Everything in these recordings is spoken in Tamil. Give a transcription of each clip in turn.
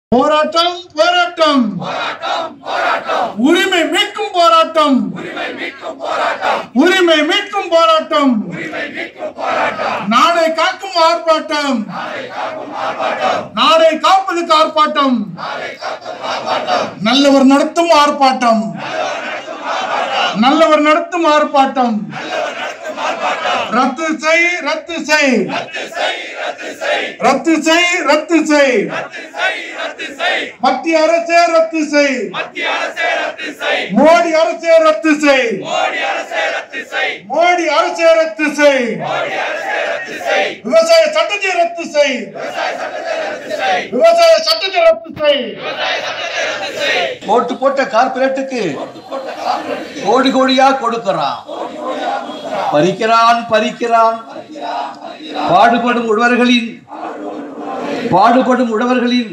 போராட்டம் போராட்டம் உரிமை மீட்கும் போராட்டம் உரிமை மீட்கும் போராட்டம் நாடை காக்கும் ஆர்ப்பாட்டம் நாடை காப்பதுக்கு ஆர்ப்பாட்டம் நல்லவர் நடத்தும் ஆர்ப்பாட்டம் நல்லவர் நடத்தும் ஆர்ப்பாட்டம் ரத்து செய் ரத்து செய் ரத்து செய் ரத்து செய் மத்திய அரசே ரத்து செய் மோடி அரசே ரத்து செய் மோடி அரசே ரத்து செய் விவசாய சட்டத்தை ரத்து செய் விவசாய சட்டத்தை ரத்து செய் ஓட்டு போட்ட கார்பரேட்டுக்கு கோடி கோடியா கொடுக்கிறான் பறிக்கிறான் பறிக்கிறான் பாடுபடும் உழவர்களின் பாடுபடும் உழவர்களின்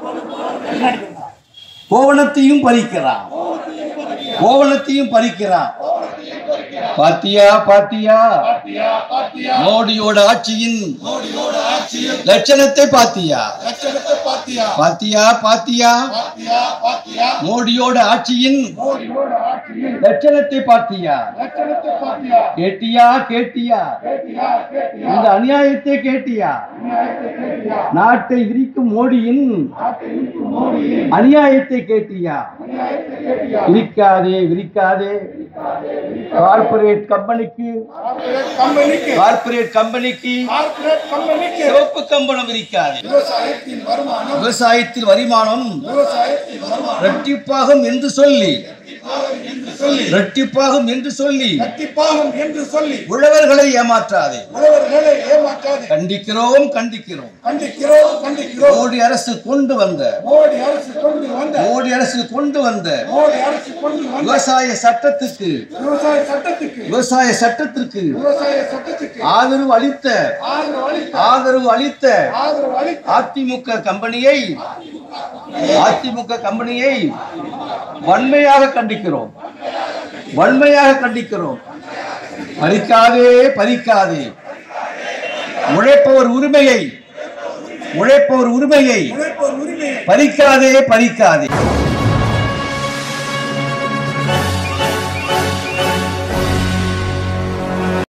கோவணத்தையும் பறிக்கிறான் கோவணத்தையும் பறிக்கிறான் பாத்தியா பாத்தியா மோடியோட ஆட்சியின் லட்சணத்தை பாத்தியா லட்சணத்தை பாத்தியா பாத்தியா பாத்தியா பாத்தியா பாத்தியா மோடியோட ஆட்சியின் மோடியோட ஆட்சியில் லட்சணத்தை பார்த்தியா லட்சணத்தை பாத்தியா கேட்டியா கேட்டியா கேட்டியா கேட்டியா இந்த அநியாயத்தை கேட்டியா நாட்டை விரிக்கும் மோடியின் அநியாயத்தை கேட்டியா விரிக்காதே விரிக்காதே கார்ப்பரேட் கம்பெனிக்கு கார்ப்பரேட் கம்பெனிக்கு கார்ப்பரேட் கம்பெனிக்கு கார்ப்பரேட் கம்பெனிக்கு சிவப்பு கம்பளம் விரிக்காதே விவசாயத்தின் வருமானம் விவசாயத்தில் வருமானம் விவசாயத்தின் வருமானம் இரட்டிப்பாகும் என்று சொல்லி இரட்டிப்பாகும் என்று சொல்லி கட்டிப்பாகும் என்று சொல்லி உழவர்களை ஏமாற்றாதே உழவர்களை ஏமாற்றாது கண்டிக்கிறோம் கண்டிக்கிறோம் கண்டிக்கிறோம் கண்டிக்கிறோம் மோடி அரசு கொண்டு வந்த மோடி அரசு கொண்டு வந்த மோடி அரசு கொண்டு வந்த மோடி அரசு கொண்டு வந்த விவசாய சட்டத்துக்கு விவசாய சட்டத்துக்கு விவசாய சட்டத்திற்கு விவசாய சட்டத்துக்கு ஆதரவு அளித்த ஆதரவு அளித்த ஆதரவு அளித்த ஆதரவு அளித்த அதிமுக கம்பெனியை அதிமுக கம்பெனியை வன்மையாக கண்டிக்கிறோம் வன்மையாக கண்டிக்கிறோம் பறிக்காதே பறிக்காதே உழைப்பவர் உரிமையை உழைப்பவர் உரிமையை உழைப்போர் உரிமையை பறிக்காதே பறிக்காதே